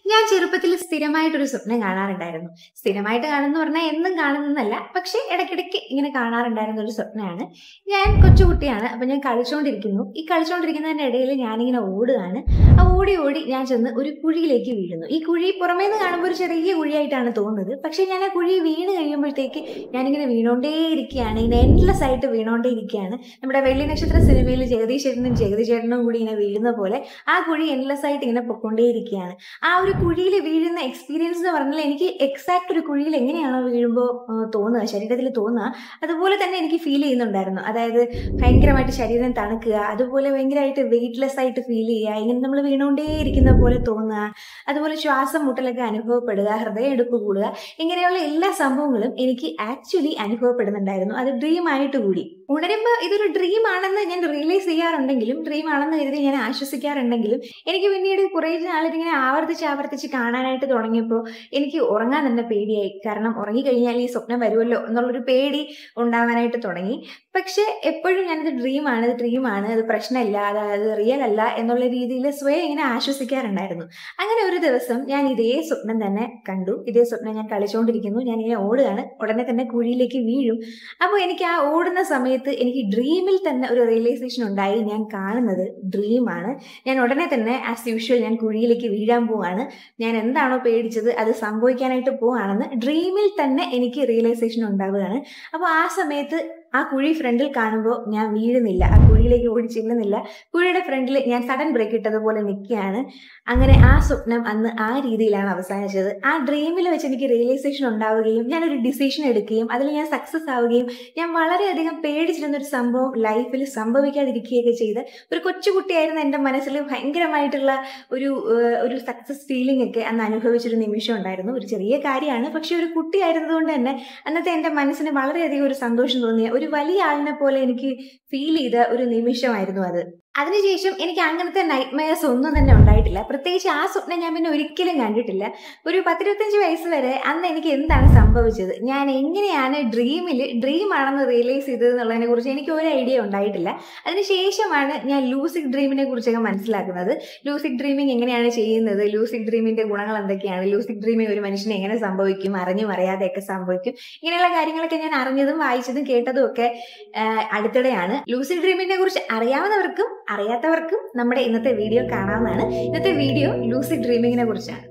ഞാൻ ചെറുപ്പത്തിൽ സ്ഥിരമായിട്ടൊരു സ്വപ്നം കാണാറുണ്ടായിരുന്നു സ്ഥിരമായിട്ട് കാണുന്ന പറഞ്ഞാൽ എന്നും കാണുന്നതല്ല പക്ഷെ ഇടയ്ക്കിടയ്ക്ക് ഇങ്ങനെ കാണാറുണ്ടായിരുന്ന ഒരു സ്വപ്നമാണ് ഞാൻ കൊച്ചുകുട്ടിയാണ് അപ്പൊ ഞാൻ കളിച്ചുകൊണ്ടിരിക്കുന്നു ഈ കളിച്ചുകൊണ്ടിരിക്കുന്നതിന്റെ ഇടയിൽ ഞാനിങ്ങനെ ഓടുകയാണ് ആ ഓടി ഓടി ഞാൻ ചെന്ന് ഒരു കുഴിയിലേക്ക് വീഴുന്നു ഈ കുഴി പുറമേ നിന്ന് കാണുമ്പോൾ ഒരു ചെറിയ കുഴിയായിട്ടാണ് തോന്നുന്നത് പക്ഷെ ഞാൻ ആ കുഴി വീണ് കഴിയുമ്പോഴത്തേക്ക് ഞാനിങ്ങനെ വീണോണ്ടേയിരിക്കുകയാണ് ഇങ്ങനെ എൻലെസ് ആയിട്ട് വീണോണ്ടേയിരിക്കുകയാണ് നമ്മുടെ വെള്ളി നക്ഷത്ര സിനിമയിൽ ജഗദീഷ് ചേട്ടനും ജഗതി ചേട്ടനും കൂടി ഇങ്ങനെ വീഴുന്ന പോലെ ആ കുഴി എൻലെസ് ആയിട്ട് ഇങ്ങനെ പൊക്കോണ്ടേയിരിക്കുകയാണ് ആ ഒരു കുഴിയിൽ വീഴുന്ന എക്സ്പീരിയൻസ് എന്ന് പറഞ്ഞാൽ എനിക്ക് എക്സാക്ട് ഒരു കുഴിയിൽ എങ്ങനെയാണോ വീഴുമ്പോൾ തോന്നുക ശരീരത്തിൽ തോന്നുക അതുപോലെ തന്നെ എനിക്ക് ഫീൽ ചെയ്യുന്നുണ്ടായിരുന്നു അതായത് ഭയങ്കരമായിട്ട് ശരീരം തണുക്കുക അതുപോലെ ഭയങ്കരമായിട്ട് വെയിറ്റ്ലെസ് ആയിട്ട് ഫീൽ ചെയ്യുക ഇങ്ങനെ നമ്മൾ വീണുകൊണ്ടേയിരിക്കുന്ന പോലെ തോന്നുക അതുപോലെ ശ്വാസം മുട്ടലൊക്കെ അനുഭവപ്പെടുക ഹൃദയം എടുപ്പ് കൂടുക ഇങ്ങനെയുള്ള എല്ലാ സംഭവങ്ങളും എനിക്ക് ആക്ച്വലി അനുഭവപ്പെടുന്നുണ്ടായിരുന്നു അത് ഡ്രീം ആയിട്ട് കൂടി ഉണരുമ്പോൾ ഇതൊരു ഡ്രീം ആണെന്ന് ഞാൻ റിയലൈസ് ചെയ്യാറുണ്ടെങ്കിലും ഡ്രീം ആണെന്ന് കരുതി ഞാൻ ആശ്വസിക്കാറുണ്ടെങ്കിലും എനിക്ക് പിന്നീട് കുറേ നാളിതിങ്ങനെ ആവർത്തിച്ച് ആവർത്തിച്ച് കാണാനായിട്ട് തുടങ്ങിയപ്പോൾ എനിക്ക് ഉറങ്ങാൻ തന്നെ പേടിയായി കാരണം ഉറങ്ങിക്കഴിഞ്ഞാൽ ഈ സ്വപ്നം വരുമല്ലോ എന്നുള്ളൊരു പേടി ഉണ്ടാവാനായിട്ട് തുടങ്ങി പക്ഷെ എപ്പോഴും ഞാനിത് ഡ്രീമാണ് ഇത് ഡ്രീമാണ് ഇത് പ്രശ്നമില്ല അതായത് റിയൽ അല്ല എന്നുള്ള രീതിയിൽ സ്വയം ഇങ്ങനെ ആശ്വസിക്കാറുണ്ടായിരുന്നു അങ്ങനെ ഒരു ദിവസം ഞാൻ ഇതേ സ്വപ്നം തന്നെ കണ്ടു ഇതേ സ്വപ്നം ഞാൻ കളിച്ചുകൊണ്ടിരിക്കുന്നു ഞാൻ ഇങ്ങനെ ഓടുകയാണ് ഉടനെ തന്നെ കുഴിയിലേക്ക് വീഴും അപ്പോൾ എനിക്ക് ആ ഓടുന്ന സമയത്ത് എനിക്ക് ഡ്രീമിൽ തന്നെ ഒരു റിയലൈസേഷൻ ഉണ്ടായി ഞാൻ കാണുന്നത് ഡ്രീമാണ് ഞാൻ ഉടനെ തന്നെ ആസ് യൂഷ്വൽ ഞാൻ കുഴിയിലേക്ക് വീഴാൻ പോവാണ് ഞാൻ എന്താണോ പേടിച്ചത് അത് സംഭവിക്കാനായിട്ട് പോവാണെന്ന് ഡ്രീമിൽ തന്നെ എനിക്ക് റിയലൈസേഷൻ ഉണ്ടാവുകയാണ് അപ്പോൾ ആ സമയത്ത് ആ കുഴി ഫ്രണ്ടിൽ കാണുമ്പോൾ ഞാൻ വീഴുന്നില്ല ആ കുഴിയിലേക്ക് ഓടി ചെല്ലുന്നില്ല കുഴിയുടെ ഫ്രണ്ടിൽ ഞാൻ സഡൻ ബ്രേക്ക് ഇട്ടതുപോലെ നിൽക്കുകയാണ് അങ്ങനെ ആ സ്വപ്നം അന്ന് ആ രീതിയിലാണ് അവസാനിച്ചത് ആ ഡ്രീമിൽ വെച്ച് എനിക്ക് റിയലൈസേഷൻ ഉണ്ടാവുകയും ഞാനൊരു ഡിസിഷൻ എടുക്കുകയും അതിൽ ഞാൻ സക്സസ് ആവുകയും ഞാൻ വളരെയധികം പേടിച്ചിരുന്ന ഒരു സംഭവം ലൈഫിൽ സംഭവിക്കാതിരിക്കുകയൊക്കെ ചെയ്ത് ഒരു കൊച്ചുകുട്ടിയായിരുന്ന എൻ്റെ മനസ്സിൽ ഭയങ്കരമായിട്ടുള്ള ഒരു ഒരു സക്സസ് ഫീലിംഗ് ഒക്കെ അന്ന് അനുഭവിച്ചൊരു നിമിഷം ഉണ്ടായിരുന്നു ഒരു ചെറിയ കാര്യമാണ് പക്ഷെ ഒരു കുട്ടിയായിരുന്നതുകൊണ്ട് തന്നെ അന്നത്തെ എൻ്റെ മനസ്സിന് വളരെയധികം ഒരു സന്തോഷം തോന്നിയ ഒരു വലിയ ആളിനെ പോലെ എനിക്ക് ഫീൽ ചെയ്ത ഒരു നിമിഷമായിരുന്നു അത് അതിനുശേഷം എനിക്ക് അങ്ങനത്തെ നൈറ്റ് മെയർസ് ഒന്നും തന്നെ ഉണ്ടായിട്ടില്ല പ്രത്യേകിച്ച് ആ സ്വപ്നം ഞാൻ പിന്നെ ഒരിക്കലും കണ്ടിട്ടില്ല ഒരു പത്തിരുപത്തഞ്ച് വയസ്സ് വരെ അന്ന് എനിക്ക് എന്താണ് സംഭവിച്ചത് ഞാൻ എങ്ങനെയാണ് ഡ്രീമിൽ ഡ്രീം ആണെന്ന് റിയലൈസ് ചെയ്തത് എന്നുള്ളതിനെ കുറിച്ച് എനിക്ക് ഒരു ഐഡിയ ഉണ്ടായിട്ടില്ല അതിനുശേഷമാണ് ഞാൻ ലൂസിക് ഡ്രീമിനെ കുറിച്ചൊക്കെ മനസ്സിലാക്കുന്നത് ലൂസിക് ഡ്രീമിംഗ് എങ്ങനെയാണ് ചെയ്യുന്നത് ലൂസിക് ഡ്രീമിന്റെ ഗുണങ്ങൾ എന്തൊക്കെയാണ് ലൂസിക് ഡ്രീമിംഗ് ഒരു മനുഷ്യനെ എങ്ങനെ സംഭവിക്കും അറിഞ്ഞും അറിയാതെയൊക്കെ സംഭവിക്കും ഇങ്ങനെയുള്ള കാര്യങ്ങളൊക്കെ ഞാൻ അറിഞ്ഞതും വായിച്ചതും കേട്ടതും ഒക്കെ അടുത്തിടെയാണ് ലൂസിക് ഡ്രീമിനെ കുറിച്ച് അറിയാവുന്നവർക്കും അറിയാത്തവർക്കും നമ്മുടെ ഇന്നത്തെ വീഡിയോ കാണാവുന്നതാണ് ഇന്നത്തെ വീഡിയോ ലൂസിക് ഡ്രീമിങ്ങിനെ കുറിച്ചാണ്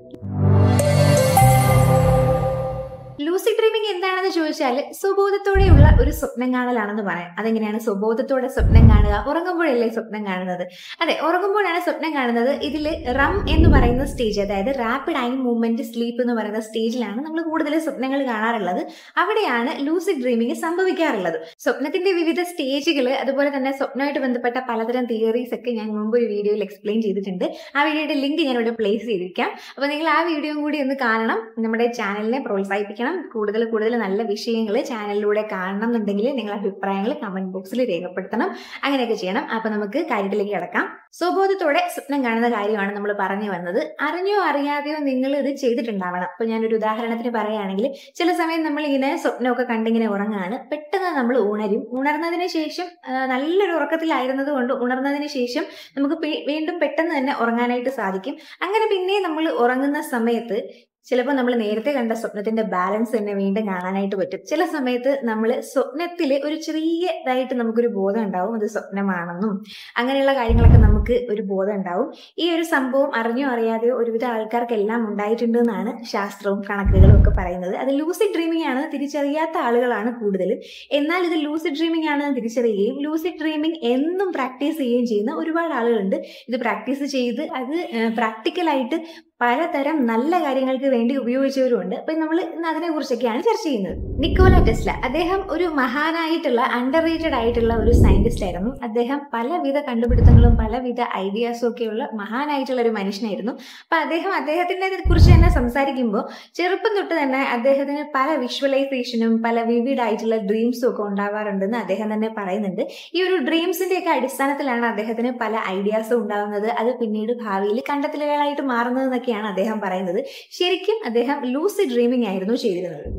ലൂസിക് ഡ്രീമിംഗ് എന്താണെന്ന് ചോദിച്ചാൽ സുബോധത്തോടെയുള്ള ഒരു സ്വപ്നം കാണലാണെന്ന് പറയാം അതെങ്ങനെയാണ് സുബോധത്തോടെ സ്വപ്നം കാണുക ഉറങ്ങുമ്പോഴല്ലേ സ്വപ്നം കാണുന്നത് അതെ ഉറങ്ങുമ്പോഴാണ് സ്വപ്നം കാണുന്നത് ഇതിൽ റം എന്ന് പറയുന്ന സ്റ്റേജ് അതായത് റാപ്പിഡ് ഐ മൂവ്മെന്റ് സ്ലീപ്പ് എന്ന് പറയുന്ന സ്റ്റേജിലാണ് നമ്മൾ കൂടുതൽ സ്വപ്നങ്ങൾ കാണാറുള്ളത് അവിടെയാണ് ലൂസിക് ഡ്രീമിംഗ് സംഭവിക്കാറുള്ളത് സ്വപ്നത്തിന്റെ വിവിധ സ്റ്റേജുകൾ അതുപോലെ തന്നെ സ്വപ്നമായിട്ട് ബന്ധപ്പെട്ട പലതരം തിയറീസ് ഒക്കെ ഞാൻ മുമ്പ് ഒരു വീഡിയോയിൽ എക്സ്പ്ലെയിൻ ചെയ്തിട്ടുണ്ട് ആ വീഡിയോയുടെ ലിങ്ക് ഞാൻ ഇവിടെ പ്ലേസ് ചെയ്തിരിക്കാം അപ്പോൾ നിങ്ങൾ ആ വീഡിയോ കൂടി ഒന്ന് കാണണം നമ്മുടെ ചാനലിനെ പ്രോത്സാഹിപ്പിക്കണം കൂടുതൽ കൂടുതൽ നല്ല വിഷയങ്ങൾ ചാനലിലൂടെ കാണണം എന്നുണ്ടെങ്കിൽ നിങ്ങളുടെ അഭിപ്രായങ്ങൾ കമന്റ് ബോക്സിൽ രേഖപ്പെടുത്തണം അങ്ങനെയൊക്കെ ചെയ്യണം അപ്പൊ നമുക്ക് കാര്യത്തിലേക്ക് കിടക്കാം സ്വബോധത്തോടെ സ്വപ്നം കാണുന്ന കാര്യമാണ് നമ്മൾ പറഞ്ഞു വന്നത് അറിഞ്ഞോ അറിയാതെയോ നിങ്ങൾ ഇത് ചെയ്തിട്ടുണ്ടാവണം അപ്പൊ ഞാനൊരു ഉദാഹരണത്തിന് പറയുകയാണെങ്കിൽ ചില സമയം നമ്മൾ ഇങ്ങനെ സ്വപ്നമൊക്കെ കണ്ടിങ്ങനെ ഉറങ്ങാണ് പെട്ടെന്ന് നമ്മൾ ഉണരും ഉണർന്നതിന് ശേഷം നല്ലൊരു ഉറക്കത്തിലായിരുന്നത് കൊണ്ട് ഉണർന്നതിന് ശേഷം നമുക്ക് വീണ്ടും പെട്ടെന്ന് തന്നെ ഉറങ്ങാനായിട്ട് സാധിക്കും അങ്ങനെ പിന്നെ നമ്മൾ ഉറങ്ങുന്ന സമയത്ത് ചിലപ്പോൾ നമ്മൾ നേരത്തെ കണ്ട സ്വപ്നത്തിന്റെ ബാലൻസ് തന്നെ വീണ്ടും കാണാനായിട്ട് പറ്റും ചില സമയത്ത് നമ്മൾ സ്വപ്നത്തിൽ ഒരു ചെറിയതായിട്ട് നമുക്കൊരു ബോധം ഉണ്ടാവും അത് സ്വപ്നമാണെന്നും അങ്ങനെയുള്ള കാര്യങ്ങളൊക്കെ നമുക്ക് ഒരു ബോധം ഉണ്ടാവും ഈ ഒരു സംഭവം അറിഞ്ഞോ അറിയാതെയോ ഒരുവിധ ആൾക്കാർക്കെല്ലാം ഉണ്ടായിട്ടുണ്ട് എന്നാണ് ശാസ്ത്രവും കണക്കുകളും ഒക്കെ പറയുന്നത് അത് ലൂസിഡ് ഡ്രീമിംഗ് ആണ് തിരിച്ചറിയാത്ത ആളുകളാണ് കൂടുതലും എന്നാൽ ഇത് ലൂസിഡ് ഡ്രീമിംഗ് ആണെന്ന് തിരിച്ചറിയുകയും ലൂസിഡ് ഡ്രീമിംഗ് എന്നും പ്രാക്ടീസ് ചെയ്യുകയും ചെയ്യുന്ന ഒരുപാട് ആളുകളുണ്ട് ഇത് പ്രാക്ടീസ് ചെയ്ത് അത് പ്രാക്ടിക്കലായിട്ട് പലതരം നല്ല കാര്യങ്ങൾക്ക് വേണ്ടി ഉപയോഗിച്ചവരുമുണ്ട് അപ്പൊ നമ്മൾ ഇന്ന് അതിനെ കുറിച്ചൊക്കെയാണ് ചർച്ച ചെയ്യുന്നത് നിക്കോല ടെസ്ല അദ്ദേഹം ഒരു മഹാനായിട്ടുള്ള അണ്ടർ റേറ്റഡ് ആയിട്ടുള്ള ഒരു സയന്റിസ്റ്റ് ആയിരുന്നു അദ്ദേഹം പലവിധ കണ്ടുപിടുത്തങ്ങളും പലവിധ ഐഡിയാസും ഒക്കെയുള്ള മഹാനായിട്ടുള്ള ഒരു മനുഷ്യനായിരുന്നു അപ്പൊ അദ്ദേഹം അദ്ദേഹത്തിനെ കുറിച്ച് തന്നെ സംസാരിക്കുമ്പോൾ ചെറുപ്പം തൊട്ട് തന്നെ അദ്ദേഹത്തിന് പല വിഷ്വലൈസേഷനും പല വിവിഡ് ആയിട്ടുള്ള ഡ്രീംസും ഒക്കെ ഉണ്ടാവാറുണ്ടെന്ന് അദ്ദേഹം തന്നെ പറയുന്നുണ്ട് ഈ ഒരു ഡ്രീംസിന്റെ ഒക്കെ അടിസ്ഥാനത്തിലാണ് അദ്ദേഹത്തിന് പല ഐഡിയാസും ഉണ്ടാകുന്നത് അത് പിന്നീട് ഭാവിയിൽ കണ്ടെത്തലുകളായിട്ട് മാറുന്നതെന്നൊക്കെ എന്നൊക്കെയാണ് അദ്ദേഹം പറയുന്നത് ശരിക്കും അദ്ദേഹം ലൂസി ഡ്രീമിംഗ് ആയിരുന്നു ചെയ്തിരുന്നത്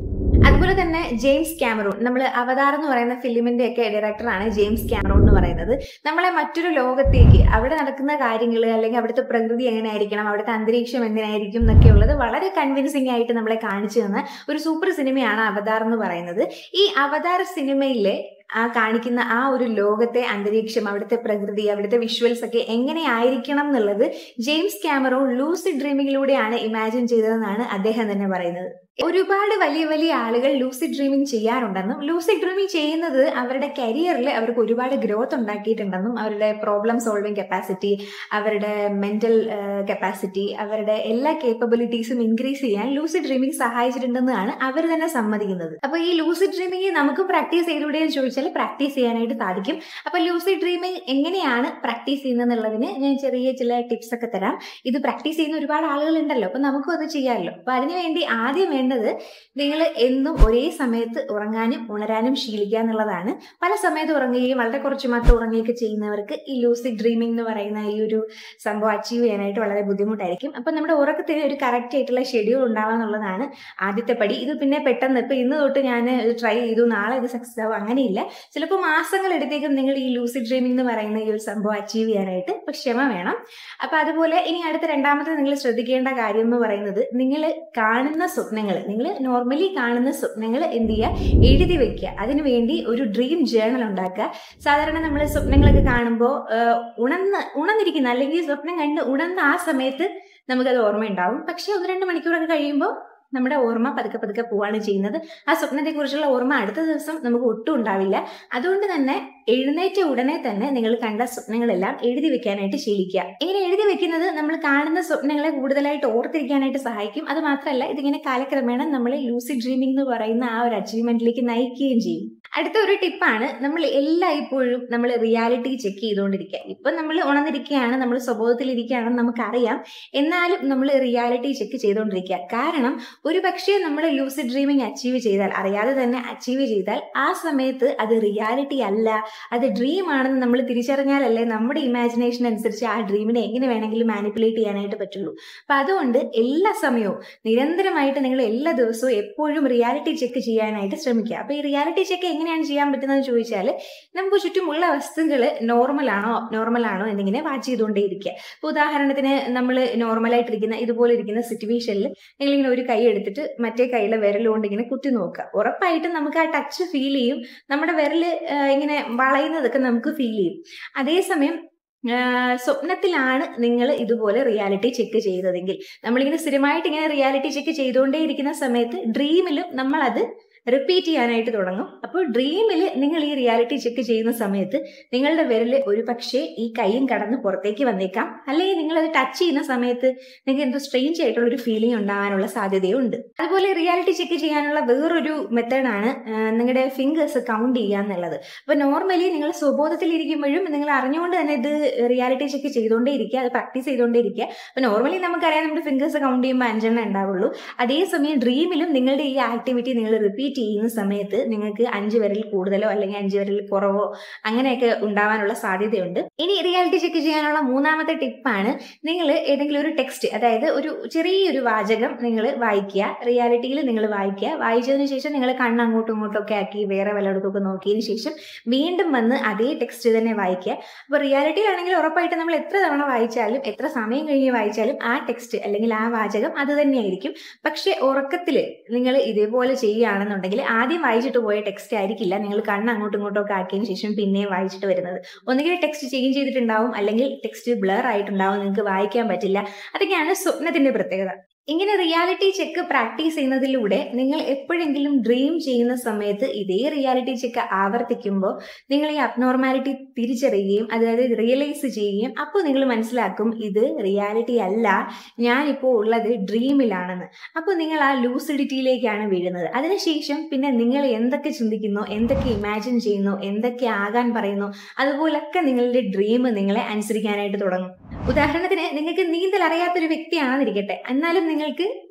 അതുപോലെ തന്നെ ജെയിംസ് ക്യാമറൂൺ നമ്മൾ അവതാർ എന്ന് പറയുന്ന ഫിലിമിന്റെ ഒക്കെ ഡയറക്ടറാണ് ജെയിംസ് ക്യാമറൂൺ എന്ന് പറയുന്നത് നമ്മളെ മറ്റൊരു ലോകത്തേക്ക് അവിടെ നടക്കുന്ന കാര്യങ്ങൾ അല്ലെങ്കിൽ അവിടുത്തെ പ്രകൃതി എങ്ങനെയായിരിക്കണം അവിടുത്തെ അന്തരീക്ഷം എങ്ങനെയായിരിക്കും എന്നൊക്കെ ഉള്ളത് വളരെ കൺവിൻസിംഗ് ആയിട്ട് നമ്മളെ കാണിച്ചു തന്ന ഒരു സൂപ്പർ സിനിമയാണ് അവതാർ എന്ന് പറയുന്നത് ഈ അവതാർ സിനിമയിലെ ആ കാണിക്കുന്ന ആ ഒരു ലോകത്തെ അന്തരീക്ഷം അവിടുത്തെ പ്രകൃതി അവിടുത്തെ വിഷ്വൽസ് ഒക്കെ എങ്ങനെയായിരിക്കണം എന്നുള്ളത് ജെയിംസ് ക്യാമറോൺ ലൂസിഡ് ഡ്രീമിങ്ങിലൂടെയാണ് ഇമാജിൻ ചെയ്തതെന്നാണ് അദ്ദേഹം തന്നെ പറയുന്നത് ഒരുപാട് വലിയ വലിയ ആളുകൾ ലൂസിഡ് ഡ്രീമിംഗ് ചെയ്യാറുണ്ടെന്നും ലൂസിഡ് ഡ്രീമിംഗ് ചെയ്യുന്നത് അവരുടെ കരിയറിൽ അവർക്ക് ഒരുപാട് ഗ്രോത്ത് ഉണ്ടാക്കിയിട്ടുണ്ടെന്നും അവരുടെ പ്രോബ്ലം സോൾവിങ് കപ്പാസിറ്റി അവരുടെ മെന്റൽ കപ്പാസിറ്റി അവരുടെ എല്ലാ കേപ്പബിലിറ്റീസും ഇൻക്രീസ് ചെയ്യാൻ ലൂസിഡ് ഡ്രീമിംഗ് സഹായിച്ചിട്ടുണ്ടെന്നാണ് അവർ തന്നെ സമ്മതിക്കുന്നത് അപ്പൊ ഈ ലൂസിഡ് ഡ്രീമിംഗ് നമുക്ക് പ്രാക്ടീസ് ചെയ്തൂടെ എന്ന് ചോദിച്ചാൽ പ്രാക്ടീസ് ചെയ്യാനായിട്ട് സാധിക്കും അപ്പൊ ലൂസിഡ് ഡ്രീമിംഗ് എങ്ങനെയാണ് പ്രാക്ടീസ് ചെയ്യുന്നതെന്നുള്ളതിന് ഞാൻ ചെറിയ ചില ടിപ്സ് ഒക്കെ തരാം ഇത് പ്രാക്ടീസ് ചെയ്യുന്ന ഒരുപാട് ആളുകൾ ഉണ്ടല്ലോ അപ്പൊ നമുക്കും അത് ചെയ്യാമല്ലോ അപ്പൊ അതിനുവേണ്ടി ആദ്യം വേണ്ടത് നിങ്ങൾ എന്നും ഒരേ സമയത്ത് ഉറങ്ങാനും ഉണരാനും ശീലിക്കുക എന്നുള്ളതാണ് പല സമയത്ത് ഉറങ്ങുകയും വളരെ കുറച്ച് മാത്രം ഉറങ്ങുകയൊക്കെ ചെയ്യുന്നവർക്ക് ഈ ലൂസിഡ് ഡ്രീമിംഗ് എന്ന് പറയുന്ന ഈ ഒരു സംഭവം അച്ചീവ് ചെയ്യാനായിട്ട് വളരെ ബുദ്ധിമുട്ടായിരിക്കും അപ്പൊ നമ്മുടെ ഉറക്കത്തിന് ഒരു കറക്റ്റ് ആയിട്ടുള്ള ഷെഡ്യൂൾ ഉണ്ടാവുക എന്നുള്ളതാണ് ആദ്യത്തെ പടി ഇത് പിന്നെ പെട്ടെന്ന് ഇപ്പൊ ഇന്ന് തൊട്ട് ഞാൻ ട്രൈ ചെയ്തു നാളെ ഇത് സക്സസ് ആവും അങ്ങനെയില്ല ചിലപ്പോൾ മാസങ്ങൾ എടുത്തേക്കും നിങ്ങൾ ഈ ലൂസിഡ് ഡ്രീമിംഗ് എന്ന് പറയുന്ന ഈ ഒരു സംഭവം അച്ചീവ് ചെയ്യാനായിട്ട് ഇപ്പൊ ക്ഷമ വേണം അപ്പൊ അതുപോലെ ഇനി അടുത്ത രണ്ടാമത്തെ നിങ്ങൾ ശ്രദ്ധിക്കേണ്ട കാര്യം എന്ന് പറയുന്നത് നിങ്ങൾ കാണുന്ന സ്വപ്നങ്ങൾ നിങ്ങൾ നോർമലി കാണുന്ന സ്വപ്നങ്ങൾ എന്ത് ചെയ്യുക എഴുതി വെക്കുക അതിനുവേണ്ടി ഒരു ഡ്രീം ജേണൽ ഉണ്ടാക്കുക സാധാരണ നമ്മൾ സ്വപ്നങ്ങളൊക്കെ കാണുമ്പോൾ ഉണർന്ന് ഉണർന്നിരിക്കുന്ന അല്ലെങ്കിൽ സ്വപ്നം കണ്ട് ഉണർന്ന ആ സമയത്ത് നമുക്കത് ഓർമ്മയുണ്ടാവും പക്ഷെ ഒന്ന് രണ്ട് മണിക്കൂറൊക്കെ കഴിയുമ്പോൾ നമ്മുടെ ഓർമ്മ പതുക്കെ പതുക്കെ പോവാണ് ചെയ്യുന്നത് ആ സ്വപ്നത്തെക്കുറിച്ചുള്ള ഓർമ്മ അടുത്ത ദിവസം നമുക്ക് ഒട്ടും ഉണ്ടാവില്ല അതുകൊണ്ട് തന്നെ എഴുന്നേറ്റ ഉടനെ തന്നെ നിങ്ങൾ കണ്ട സ്വപ്നങ്ങളെല്ലാം എഴുതി വെക്കാനായിട്ട് ശീലിക്കുക ഇങ്ങനെ എഴുതി വെക്കുന്നത് നമ്മൾ കാണുന്ന സ്വപ്നങ്ങളെ കൂടുതലായിട്ട് ഓർത്തിരിക്കാനായിട്ട് സഹായിക്കും അത് മാത്രമല്ല ഇതിങ്ങനെ കാലക്രമേണ നമ്മളെ ലൂസിഡ് ഡ്രീമിംഗ് എന്ന് പറയുന്ന ആ ഒരു അച്ചീവ്മെന്റിലേക്ക് നയിക്കുകയും ചെയ്യും അടുത്ത ഒരു ടിപ്പാണ് നമ്മൾ എല്ലായ്പ്പോഴും നമ്മൾ റിയാലിറ്റി ചെക്ക് ചെയ്തുകൊണ്ടിരിക്കുക ഇപ്പൊ നമ്മൾ ഉണർന്നിരിക്കുകയാണ് നമ്മൾ സ്വബോധത്തിലിരിക്കുകയാണെന്ന് നമുക്കറിയാം എന്നാലും നമ്മൾ റിയാലിറ്റി ചെക്ക് ചെയ്തുകൊണ്ടിരിക്കുക കാരണം ഒരു പക്ഷേ നമ്മൾ ലൂസിഡ് ഡ്രീമിംഗ് അച്ചീവ് ചെയ്താൽ അറിയാതെ തന്നെ അച്ചീവ് ചെയ്താൽ ആ സമയത്ത് അത് റിയാലിറ്റി അല്ല അത് ഡ്രീം ആണെന്ന് നമ്മൾ തിരിച്ചറിഞ്ഞാലല്ലേ നമ്മുടെ ഇമാജിനേഷൻ അനുസരിച്ച് ആ ഡ്രീമിനെ എങ്ങനെ വേണമെങ്കിലും മാനിപ്പുലേറ്റ് ചെയ്യാനായിട്ട് പറ്റുള്ളൂ അപ്പൊ അതുകൊണ്ട് എല്ലാ സമയവും നിരന്തരമായിട്ട് നിങ്ങൾ എല്ലാ ദിവസവും എപ്പോഴും റിയാലിറ്റി ചെക്ക് ചെയ്യാനായിട്ട് ശ്രമിക്കുക അപ്പൊ ഈ റിയാലിറ്റി ചെക്ക് എങ്ങനെയാണ് ചെയ്യാൻ പറ്റുന്നത് ചോദിച്ചാൽ നമുക്ക് ചുറ്റുമുള്ള വസ്തുക്കൾ നോർമൽ ആണോ നോർമൽ ആണോ എന്നിങ്ങനെ വാച്ച് ചെയ്തുകൊണ്ടേയിരിക്കുക ഇപ്പൊ ഉദാഹരണത്തിന് നമ്മൾ നോർമലായിട്ടിരിക്കുന്ന ഇതുപോലെ ഇരിക്കുന്ന സിറ്റുവേഷനിൽ നിങ്ങളിങ്ങനെ ഒരു കൈ എടുത്തിട്ട് മറ്റേ കൈയിലെ വിരലുകൊണ്ട് ഇങ്ങനെ കുത്തി നോക്കുക ഉറപ്പായിട്ടും നമുക്ക് ആ ടച്ച് ഫീൽ ചെയ്യും നമ്മുടെ വിരല് ഇങ്ങനെ വളയുന്നതൊക്കെ നമുക്ക് ഫീൽ ചെയ്യും അതേസമയം സ്വപ്നത്തിലാണ് നിങ്ങൾ ഇതുപോലെ റിയാലിറ്റി ചെക്ക് ചെയ്തതെങ്കിൽ നമ്മളിങ്ങനെ സ്ഥിരമായിട്ട് ഇങ്ങനെ റിയാലിറ്റി ചെക്ക് ചെയ്തുകൊണ്ടേ ഇരിക്കുന്ന സമയത്ത് ഡ്രീമിലും നമ്മൾ അത് റിപ്പീറ്റ് ചെയ്യാനായിട്ട് തുടങ്ങും അപ്പോൾ ഡ്രീമിൽ നിങ്ങൾ ഈ റിയാലിറ്റി ചെക്ക് ചെയ്യുന്ന സമയത്ത് നിങ്ങളുടെ വിരല് ഒരു പക്ഷേ ഈ കൈയും കടന്ന് പുറത്തേക്ക് വന്നേക്കാം അല്ലെങ്കിൽ നിങ്ങൾ അത് ടച്ച് ചെയ്യുന്ന സമയത്ത് നിങ്ങൾക്ക് എന്തോ സ്ട്രെയിഞ്ച് ആയിട്ടുള്ള ഒരു ഫീലിംഗ് ഉണ്ടാകാനുള്ള സാധ്യതയുണ്ട് അതുപോലെ റിയാലിറ്റി ചെക്ക് ചെയ്യാനുള്ള വേറൊരു മെത്തേഡാണ് നിങ്ങളുടെ ഫിംഗേഴ്സ് കൗണ്ട് ചെയ്യുക എന്നുള്ളത് അപ്പോൾ നോർമലി നിങ്ങൾ സ്വബോധത്തിലിരിക്കുമ്പോഴും നിങ്ങൾ അറിഞ്ഞുകൊണ്ട് തന്നെ ഇത് റിയാലിറ്റി ചെക്ക് ചെയ്തുകൊണ്ടേ ഇരിക്കുക അത് പ്രാക്ടീസ് ചെയ്തുകൊണ്ടേ ഇരിക്കുക അപ്പോൾ നോർമലി നമുക്കറിയാം നമ്മുടെ ഫിംഗേഴ്സ് കൗണ്ട് ചെയ്യുമ്പോൾ അഞ്ചെണ്ണം ഉണ്ടാവുള്ളൂ അതേസമയം ഡ്രീമിലും നിങ്ങളുടെ ഈ ആക്ടിവിറ്റി നിങ്ങൾ റിപ്പീറ്റ് ചെയ്യുന്ന സമയത്ത് നിങ്ങൾക്ക് അഞ്ച് വിരൽ കൂടുതലോ അല്ലെങ്കിൽ അഞ്ച് വിരൽ കുറവോ അങ്ങനെയൊക്കെ ഉണ്ടാവാനുള്ള സാധ്യതയുണ്ട് ഇനി റിയാലിറ്റി ചെക്ക് ചെയ്യാനുള്ള മൂന്നാമത്തെ ടിപ്പാണ് നിങ്ങൾ ഏതെങ്കിലും ഒരു ടെക്സ്റ്റ് അതായത് ഒരു ചെറിയൊരു വാചകം നിങ്ങൾ വായിക്കുക റിയാലിറ്റിയിൽ നിങ്ങൾ വായിക്കുക വായിച്ചതിന് ശേഷം നിങ്ങൾ കണ്ണ് അങ്ങോട്ടും ഇങ്ങോട്ടും ഒക്കെ ആക്കി വേറെ വല്ലയിടത്തൊക്കെ നോക്കിയതിന് ശേഷം വീണ്ടും വന്ന് അതേ ടെക്സ്റ്റ് തന്നെ വായിക്കുക അപ്പോൾ റിയാലിറ്റിയിലാണെങ്കിൽ ഉറപ്പായിട്ട് നമ്മൾ എത്ര തവണ വായിച്ചാലും എത്ര സമയം കഴിഞ്ഞ് വായിച്ചാലും ആ ടെക്സ്റ്റ് അല്ലെങ്കിൽ ആ വാചകം അത് തന്നെയായിരിക്കും പക്ഷെ ഉറക്കത്തിൽ നിങ്ങൾ ഇതേപോലെ ചെയ്യുകയാണെന്നുണ്ടെങ്കിൽ ആദ്യം വായിച്ചിട്ട് പോയ ടെക്സ്റ്റ് ആയിരിക്കില്ല നിങ്ങൾ കണ്ണ് അങ്ങോട്ടും ഇങ്ങോട്ടും ഒക്കെ ആക്കിയതിന് ശേഷം പിന്നെയും വായിച്ചിട്ട് വരുന്നത് ഒന്നുകിൽ ടെക്സ്റ്റ് ചേഞ്ച് ചെയ്തിട്ടുണ്ടാവും അല്ലെങ്കിൽ ടെക്സ്റ്റ് ബ്ലർ ആയിട്ടുണ്ടാവും നിങ്ങൾക്ക് വായിക്കാൻ പറ്റില്ല അതൊക്കെയാണ് സ്വപ്നത്തിന്റെ പ്രത്യേകത ഇങ്ങനെ റിയാലിറ്റി ചെക്ക് പ്രാക്ടീസ് ചെയ്യുന്നതിലൂടെ നിങ്ങൾ എപ്പോഴെങ്കിലും ഡ്രീം ചെയ്യുന്ന സമയത്ത് ഇതേ റിയാലിറ്റി ചെക്ക് ആവർത്തിക്കുമ്പോൾ നിങ്ങൾ ഈ അബ്നോർമാലിറ്റി തിരിച്ചറിയുകയും അതായത് റിയലൈസ് ചെയ്യുകയും അപ്പോൾ നിങ്ങൾ മനസ്സിലാക്കും ഇത് റിയാലിറ്റി അല്ല ഞാനിപ്പോൾ ഉള്ളത് ഡ്രീമിലാണെന്ന് അപ്പോൾ നിങ്ങൾ ആ ലൂസിഡിറ്റിയിലേക്കാണ് വീഴുന്നത് അതിനുശേഷം പിന്നെ നിങ്ങൾ എന്തൊക്കെ ചിന്തിക്കുന്നു എന്തൊക്കെ ഇമാജിൻ ചെയ്യുന്നു എന്തൊക്കെ ആകാൻ പറയുന്നു അതുപോലൊക്കെ നിങ്ങളുടെ ഡ്രീം നിങ്ങളെ അനുസരിക്കാനായിട്ട് തുടങ്ങും ഉദാഹരണത്തിന് നിങ്ങൾക്ക് നീന്തൽ അറിയാത്തൊരു വ്യക്തിയാണെന്നിരിക്കട്ടെ എന്നാലും നിങ്ങൾക്ക്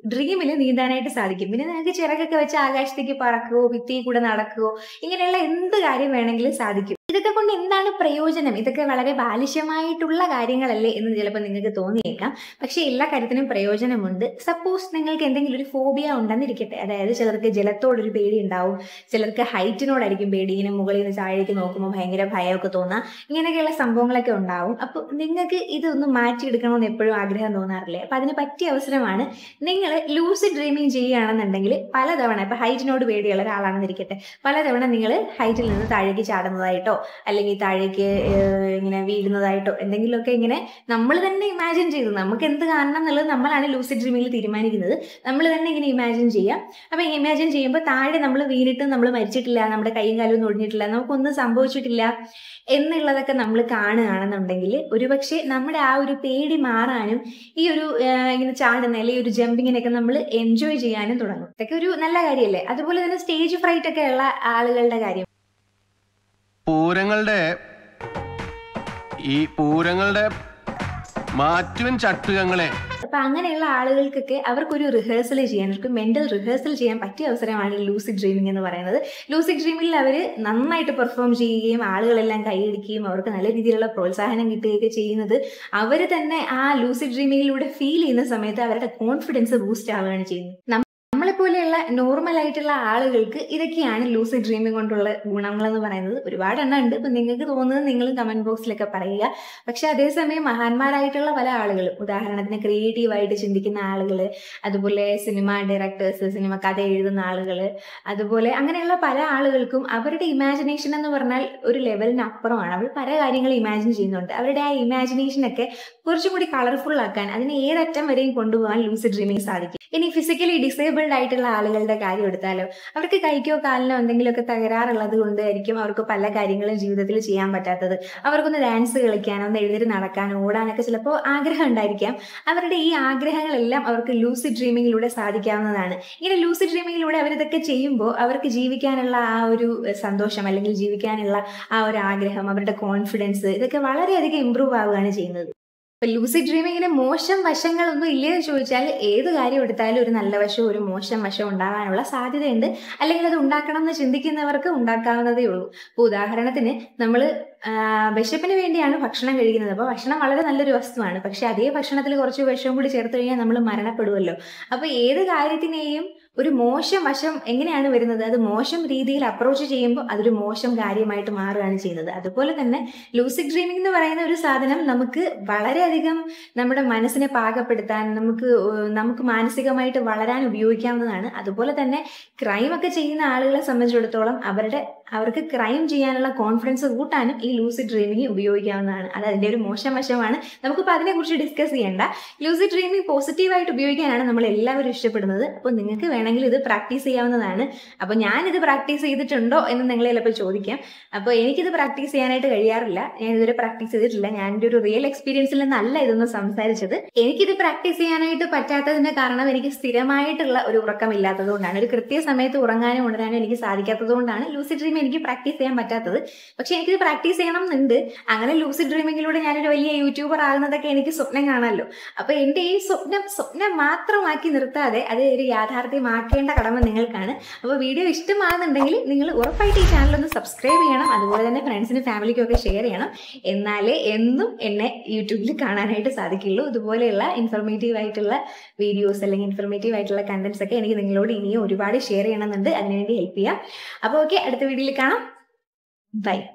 ഡ്രീമിൽ നീന്താനായിട്ട് സാധിക്കും പിന്നെ നിങ്ങൾക്ക് ചിറകൊക്കെ വെച്ച് ആകാശത്തേക്ക് പറക്കുകയോ ഭിത്തി കൂടെ നടക്കുകയോ ഇങ്ങനെയുള്ള എന്ത് കാര്യം വേണമെങ്കിലും സാധിക്കും ഇതൊക്കെ കൊണ്ട് എന്താണ് പ്രയോജനം ഇതൊക്കെ വളരെ ബാലിശ്യമായിട്ടുള്ള കാര്യങ്ങളല്ലേ എന്ന് ചിലപ്പോൾ നിങ്ങൾക്ക് തോന്നിയേക്കാം പക്ഷേ എല്ലാ കാര്യത്തിനും പ്രയോജനമുണ്ട് സപ്പോസ് നിങ്ങൾക്ക് എന്തെങ്കിലും ഒരു ഫോബിയ ഉണ്ടെന്നിരിക്കട്ടെ അതായത് ചിലർക്ക് ജലത്തോടൊരു പേടി ഉണ്ടാവും ചിലർക്ക് ഹൈറ്റിനോടായിരിക്കും പേടി ഇങ്ങനെ മുകളിൽ നിന്ന് താഴേക്ക് നോക്കുമ്പോൾ ഭയങ്കര ഭയമൊക്കെ തോന്നാം ഇങ്ങനെയൊക്കെയുള്ള സംഭവങ്ങളൊക്കെ ഉണ്ടാവും അപ്പോൾ നിങ്ങൾക്ക് ഇതൊന്ന് മാറ്റിയെടുക്കണമെന്ന് എപ്പോഴും ആഗ്രഹം തോന്നാറില്ലേ അപ്പം അതിന് പറ്റിയ അവസരമാണ് നിങ്ങൾ ലൂസി ഡ്രീമിങ് ചെയ്യുകയാണെന്നുണ്ടെങ്കിൽ പലതവണ ഇപ്പം ഹൈറ്റിനോട് പേടിയുള്ള ഒരാളാണെന്നിരിക്കട്ടെ പലതവണ നിങ്ങൾ ഹൈറ്റിൽ നിന്ന് താഴേക്ക് ചാടുന്നതായിട്ടോ അല്ലെങ്കിൽ താഴേക്ക് ഏഹ്, ഇങ്ങനെ വീഴുന്നതായിട്ടോ എന്തെങ്കിലുമൊക്കെ ഇങ്ങനെ നമ്മൾ തന്നെ ഇമാജിൻ ചെയ്തു നമുക്ക് എന്ത് കാണണം എന്നുള്ളത് നമ്മളാണ് ലൂസി ഡ്രീമിങ്ങിൽ തീരുമാനിക്കുന്നത് നമ്മൾ തന്നെ ഇങ്ങനെ ഇമാജിൻ ചെയ്യാം അപ്പം ഇമാജിൻ ചെയ്യുമ്പോൾ താഴെ നമ്മൾ വീണിട്ട് നമ്മൾ മരിച്ചിട്ടില്ല നമ്മുടെ കൈയും കാലും ഒന്നും ഒടിഞ്ഞിട്ടില്ല നമുക്കൊന്നും സംഭവിച്ചിട്ടില്ല എന്നുള്ളതൊക്കെ നമ്മൾ കാണുകയാണെന്നുണ്ടെങ്കിൽ ഒരുപക്ഷെ നമ്മുടെ ആ ഒരു പേടി മാറാനും ഈ ഒരു ആഹ്, ഇങ്ങനെ ചാടുന്ന അല്ലെങ്കിൽ ഒരു ജമ്പിങ്ങിനൊക്കെ നമ്മൾ എൻജോയ് ചെയ്യാനും തുടങ്ങും ഇതൊക്കെ ഒരു നല്ല കാര്യമല്ലേ അതുപോലെ തന്നെ സ്റ്റേജ് ഫ്രൈറ്റ് ഒക്കെ ഉള്ള ആളുകളുടെ കാര്യം പൂരങ്ങളുടെ ഈ പൂരങ്ങളുടെ മാറ്റുവൻ ചട്ടുകങ്ങളെ അപ്പൊ അങ്ങനെയുള്ള ആളുകൾക്കൊക്കെ അവർക്കൊരു റിഹേഴ്സൽ ചെയ്യാൻ അവർക്ക് മെന്റൽ റിഹേഴ്സൽ ചെയ്യാൻ പറ്റിയ അവസരമാണ് ലൂസിഡ് ഡ്രീമിംഗ് എന്ന് പറയുന്നത് ലൂസിഡ് ഡ്രീമിൽ അവർ നന്നായിട്ട് പെർഫോം ചെയ്യുകയും ആളുകളെല്ലാം കൈയടിക്കുകയും അവർക്ക് നല്ല രീതിയിലുള്ള പ്രോത്സാഹനം കിട്ടുകയൊക്കെ ചെയ്യുന്നത് അവർ തന്നെ ആ ലൂസിഡ് ഡ്രീമിങ്ങിലൂടെ ഫീൽ ചെയ്യുന്ന സമയത്ത് അവരുടെ കോൺഫിഡൻസ് ബൂസ്റ്റ് ആവുകയാണ് ചെയ്യുന്നത് നമ്മ- നമ്മളെപ്പോലെയുള്ള നോർമൽ ആയിട്ടുള്ള ആളുകൾക്ക് ഇതൊക്കെയാണ് ലൂസിഡ് ഡ്രീമിംഗ് കൊണ്ടുള്ള ഗുണങ്ങൾ എന്ന് പറയുന്നത് ഒരുപാട് എണ്ണം ഉണ്ട് ഇപ്പൊ നിങ്ങൾക്ക് തോന്നുന്നത് നിങ്ങൾ കമന്റ് ബോക്സിലൊക്കെ പറയുക പക്ഷെ അതേസമയം മഹാന്മാരായിട്ടുള്ള പല ആളുകളും ഉദാഹരണത്തിന് ക്രിയേറ്റീവായിട്ട് ചിന്തിക്കുന്ന ആളുകൾ അതുപോലെ സിനിമ ഡയറക്ടേഴ്സ് സിനിമ കഥ എഴുതുന്ന ആളുകൾ അതുപോലെ അങ്ങനെയുള്ള പല ആളുകൾക്കും അവരുടെ ഇമാജിനേഷൻ എന്ന് പറഞ്ഞാൽ ഒരു ലെവലിന് അപ്പുറമാണ് അവർ പല കാര്യങ്ങൾ ഇമാജിൻ ചെയ്യുന്നുണ്ട് അവരുടെ ആ ഇമാജിനേഷനൊക്കെ കുറച്ചും കൂടി കളർഫുൾ ആക്കാൻ അതിനെ ഏതറ്റം വരെയും കൊണ്ടുപോകാൻ ലൂസിഡ് ഡ്രീമിംഗ് സാധിക്കും ഇനി ഫിസിക്കലി ഡിസേബിൾഡ് ആയിട്ടുള്ള ആളുകളുടെ കാര്യം എടുത്താലോ അവർക്ക് കൈക്കോ കാലിനോ എന്തെങ്കിലുമൊക്കെ തകരാറുള്ളത് കൊണ്ടായിരിക്കും അവർക്ക് പല കാര്യങ്ങളും ജീവിതത്തിൽ ചെയ്യാൻ പറ്റാത്തത് അവർക്കൊന്ന് ഡാൻസ് കളിക്കാനോ ഒന്ന് എഴുന്നേറ്റ് നടക്കാനോ ഓടാനൊക്കെ ചിലപ്പോൾ ആഗ്രഹം ഉണ്ടായിരിക്കാം അവരുടെ ഈ ആഗ്രഹങ്ങളെല്ലാം അവർക്ക് ലൂസി ഡ്രീമിങ്ങിലൂടെ സാധിക്കാവുന്നതാണ് ഇങ്ങനെ ലൂസി ഡ്രീമിങ്ങിലൂടെ അവരിതൊക്കെ ചെയ്യുമ്പോൾ അവർക്ക് ജീവിക്കാനുള്ള ആ ഒരു സന്തോഷം അല്ലെങ്കിൽ ജീവിക്കാനുള്ള ആ ഒരു ആഗ്രഹം അവരുടെ കോൺഫിഡൻസ് ഇതൊക്കെ വളരെയധികം ഇമ്പ്രൂവ് ആവുകയാണ് ചെയ്യുന്നത് ഇപ്പൊ ലൂസി ഡ്രീമിങ്ങിന് മോശം വശങ്ങളൊന്നും ഇല്ലയെന്ന് ചോദിച്ചാൽ ഏത് കാര്യം എടുത്താലും ഒരു നല്ല വശവും ഒരു മോശം വശവും ഉണ്ടാകാനുള്ള സാധ്യതയുണ്ട് അല്ലെങ്കിൽ അത് ഉണ്ടാക്കണം എന്ന് ചിന്തിക്കുന്നവർക്ക് ഉണ്ടാക്കാവുന്നതേ ഉള്ളൂ ഇപ്പൊ ഉദാഹരണത്തിന് നമ്മൾ വിശപ്പിന് വേണ്ടിയാണ് ഭക്ഷണം കഴിക്കുന്നത് അപ്പോൾ ഭക്ഷണം വളരെ നല്ലൊരു വസ്തുവാണ് പക്ഷെ അതേ ഭക്ഷണത്തിൽ കുറച്ച് വിഷവും കൂടി ചേർത്ത് കഴിഞ്ഞാൽ നമ്മൾ മരണപ്പെടുമല്ലോ അപ്പോൾ ഏത് കാര്യത്തിനെയും ഒരു മോശം വശം എങ്ങനെയാണ് വരുന്നത് അത് മോശം രീതിയിൽ അപ്രോച്ച് ചെയ്യുമ്പോൾ അതൊരു മോശം കാര്യമായിട്ട് മാറുകയാണ് ചെയ്യുന്നത് അതുപോലെ തന്നെ ലൂസിഡ് ഡ്രീമിംഗ് എന്ന് പറയുന്ന ഒരു സാധനം നമുക്ക് വളരെയധികം നമ്മുടെ മനസ്സിനെ പാകപ്പെടുത്താൻ നമുക്ക് ഏഹ് നമുക്ക് മാനസികമായിട്ട് വളരാൻ ഉപയോഗിക്കാവുന്നതാണ് അതുപോലെ തന്നെ ക്രൈം ഒക്കെ ചെയ്യുന്ന ആളുകളെ സംബന്ധിച്ചിടത്തോളം അവരുടെ അവർക്ക് ക്രൈം ചെയ്യാനുള്ള കോൺഫിഡൻസ് കൂട്ടാനും ഈ ലൂസിഡ് ഡ്രീമിംഗ് ഉപയോഗിക്കാവുന്നതാണ് അത് അതിന്റെ ഒരു മോശം വശമാണ് നമുക്കിപ്പോൾ അതിനെക്കുറിച്ച് ഡിസ്കസ് ചെയ്യേണ്ട ലൂസിഡ് ഡ്രീമിംഗ് പോസിറ്റീവായിട്ട് ഉപയോഗിക്കാനാണ് നമ്മൾ എല്ലാവരും ഇഷ്ടപ്പെടുന്നത് അപ്പോൾ നിങ്ങൾക്ക് വേണമെങ്കിൽ ഇത് പ്രാക്ടീസ് ചെയ്യാവുന്നതാണ് അപ്പോൾ ഞാനിത് പ്രാക്ടീസ് ചെയ്തിട്ടുണ്ടോ എന്ന് നിങ്ങൾ ചിലപ്പോൾ ചോദിക്കാം അപ്പോൾ എനിക്കിത് പ്രാക്ടീസ് ചെയ്യാനായിട്ട് കഴിയാറില്ല ഞാൻ ഇതുവരെ പ്രാക്ടീസ് ചെയ്തിട്ടില്ല ഞാൻ എൻ്റെ ഒരു റിയൽ എക്സ്പീരിയൻസിൽ നിന്നല്ല ഇതൊന്നും സംസാരിച്ചത് എനിക്കിത് പ്രാക്ടീസ് ചെയ്യാനായിട്ട് പറ്റാത്തതിന്റെ കാരണം എനിക്ക് സ്ഥിരമായിട്ടുള്ള ഒരു ഉറക്കമില്ലാത്തത് കൊണ്ടാണ് ഒരു കൃത്യസമയത്ത് ഉറങ്ങാനും ഉണരാനും എനിക്ക് സാധിക്കാത്തത് കൊണ്ടാണ് ലൂസിഡ് ഡ്രീം എനിക്ക് പ്രാക്ടീസ് ചെയ്യാൻ പറ്റാത്തത് പക്ഷെ എനിക്കിത് പ്രാക്ടീസ് ചെയ്യണം എന്നുണ്ട് അങ്ങനെ ലൂസിഡ് ഡ്രീമിങ്ങിലൂടെ ഞാനൊരു വലിയ യൂട്യൂബർ ആകുന്നതൊക്കെ എനിക്ക് സ്വപ്നം കാണാമല്ലോ അപ്പൊ എന്റെ ഈ സ്വപ്നം സ്വപ്നം മാത്രമാക്കി നിർത്താതെ അത് ഒരു യാഥാർത്ഥ്യമാക്കേണ്ട കടമ നിങ്ങൾക്കാണ് അപ്പോൾ വീഡിയോ ഇഷ്ടമാകുന്നുണ്ടെങ്കിൽ നിങ്ങൾ ഉറപ്പായിട്ട് ഈ ചാനൽ ഒന്ന് സബ്സ്ക്രൈബ് ചെയ്യണം അതുപോലെ തന്നെ ഫ്രണ്ട്സിനും ഫാമിലിക്കും ഒക്കെ ഷെയർ ചെയ്യണം എന്നാലേ എന്നും എന്നെ യൂട്യൂബിൽ കാണാനായിട്ട് സാധിക്കുള്ളൂ ഇതുപോലെയുള്ള ഇൻഫർമേറ്റീവ് ആയിട്ടുള്ള വീഡിയോസ് അല്ലെങ്കിൽ ഇൻഫർമേറ്റീവ് ആയിട്ടുള്ള കണ്ടന്റ്സ് ഒക്കെ എനിക്ക് നിങ്ങളോട് ഇനിയും ഒരുപാട് ഷെയർ ചെയ്യണമെന്നുണ്ട് അതിനുവേണ്ടി ഹെൽപ്പ് ചെയ്യാം അപ്പോൾ ഓക്കെ അടുത്ത വീഡിയോയിൽ കാണാം ബൈ